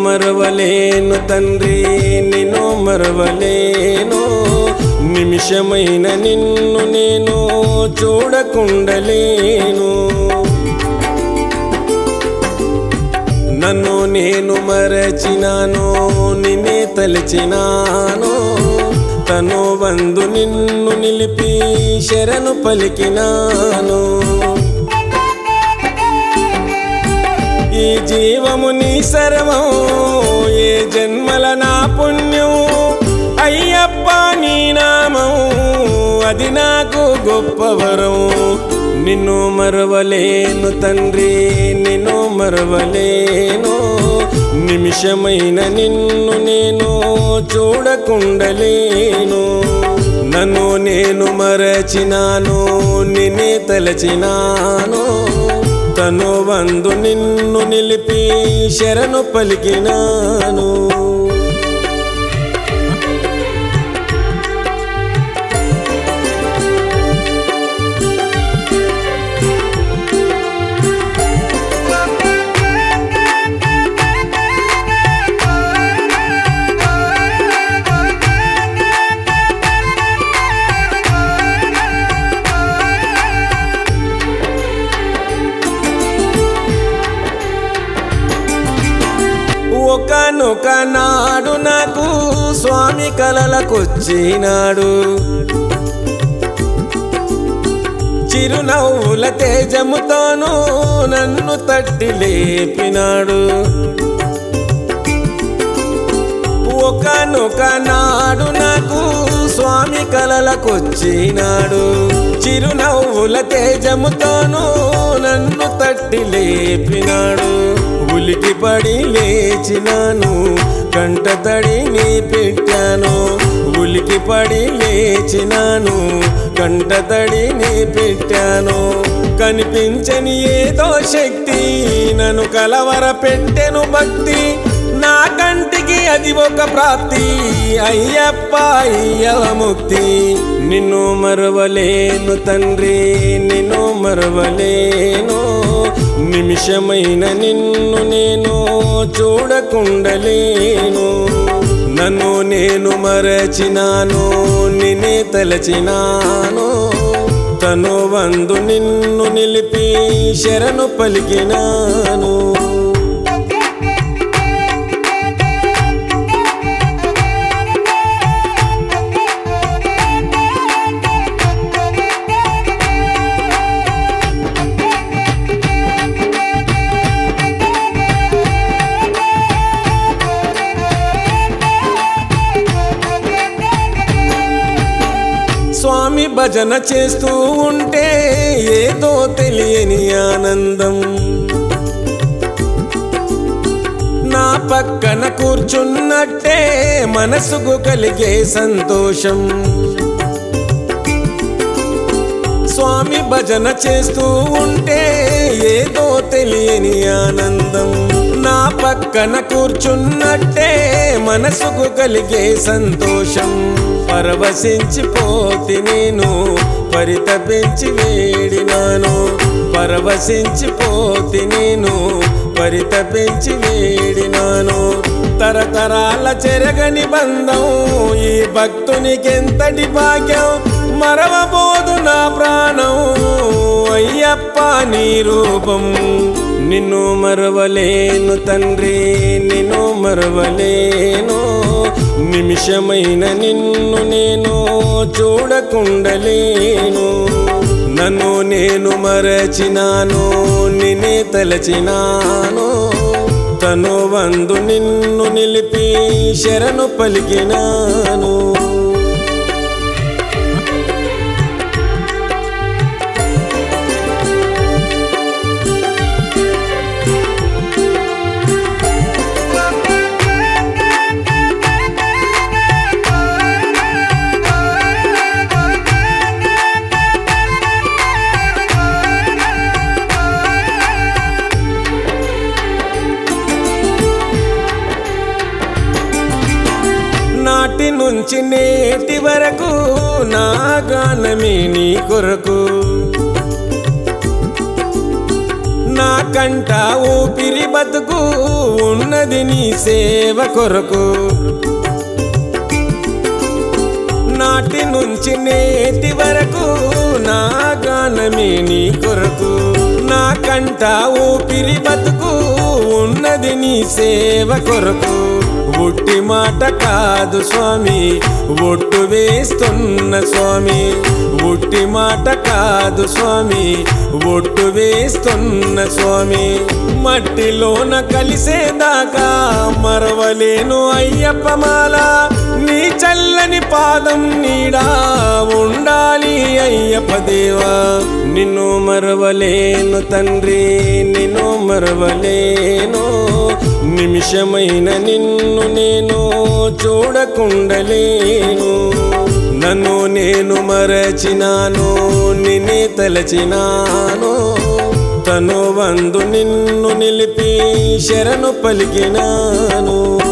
మరవలేను తండ్రి నిన్ను మరవలేను నిమిషమైన నిన్ను నేను చూడకుండలేను నన్ను నేను మరచినాను నిన్నే తలచినాను తను వందు నిన్ను నిలిపి శరణు పలికినాను ఈ జీవము నీ సర్వం ఏ జన్మల నా పుణ్యం అయ్యప్ప నీ నామం అది నాకు గొప్ప వరం నిన్ను మరవలేను తండ్రి నిన్ను మరవలేను నిమిషమైన నిన్ను నేను చూడకుండలేను నన్ను నేను మరచినాను నిన్నే తలచినాను తను వందు నిన్ను నిలిపి శరణు పలికినాను ఒకనొక నాడు నాకు స్వామి కలలకొచ్చినాడు చిరునవ్వుల తేజముతోనూ నన్ను తట్టి లేపినాడు ఒకనొక నాడు నాకు స్వామి కలలకొచ్చినాడు చిరునవ్వుల తేజముతోనూ నన్ను తట్టి లేపినాడు ఉలికి పడి లేచినాను కంట తడిని పెట్టాను ఉలికి పడి లేచినాను కంట తడిని పెట్టాను కనిపించని ఏదో శక్తి నన్ను కలవర పెట్టెను భక్తి నా కంటికి అది ఒక ప్రాప్తి అయ్యప్ప అయ్యవ ముక్తి నిన్ను మరవలేను తండ్రి నిన్ను మరవలేను నిమిషమైన నిన్ను నేను చూడకుండలేను నన్ను నేను మరచినాను నిన్నే తలచినాను తను వందు నిన్ను నిలిపి శరణు పలికినాను స్వామి భజన చేస్తూ ఉంటే ఏదో తెలియని ఆనందం నా పక్కన కూర్చున్నట్టే మనసుకు కలిగే సంతోషం స్వామి భజన చేస్తూ ఉంటే ఏదో తెలియని ఆనందం నా పక్కన కూర్చున్నట్టే మనసుకు కలిగే సంతోషం పరవశించిపోతి నేను పరితపించి వేడినాను పరవశించిపోతి నేను పరితపించి వేడినాను తరతరాల చెరగని బంధం ఈ భక్తునికెంతటి భాగ్యం మరవబోదు నా ప్రాణం అయ్యప్ప నీ రూపం నిన్ను మరవలేను తండ్రి నిన్ను మరవలేను నిమిషమైన నిన్ను నేను చూడకుండలేను నన్ను నేను మరచినాను నిన్నే తలచినాను తను వందు నిన్ను నిలిపి శరణు పలికినాను నాటి నుంచి నేటి వరకు నా గానమే నీ కొరకు నా కంట ఊపిరి బతుకు ఉన్నది నీ సేవ కొరకు నాటి నుంచి నేటి వరకు నా గానమే నీ కొరకు నా కంట ఊపిరి బతుకు ఉన్నది నీ సేవ కొరకు ఒట్టి మాట కాదు స్వామి ఒట్టు వేస్తున్న స్వామి ఒట్టి మాట కాదు స్వామి ఒట్టు వేస్తున్న స్వామి మట్టిలోన కలిసేదాకా మరవలేను అయ్యప్ప మాల నీ చల్లని పాదం నీడా ఉండాలి అయ్యప్ప దేవా నిన్ను మరవలేను తండ్రి నిన్ను మరవలేను నిమిషమైన నిన్ను నేను చూడకుండలేను నన్ను నేను మరచినాను నిన్నే తలచినాను తను వందు నిన్ను నిలిపి శరణు పలికినాను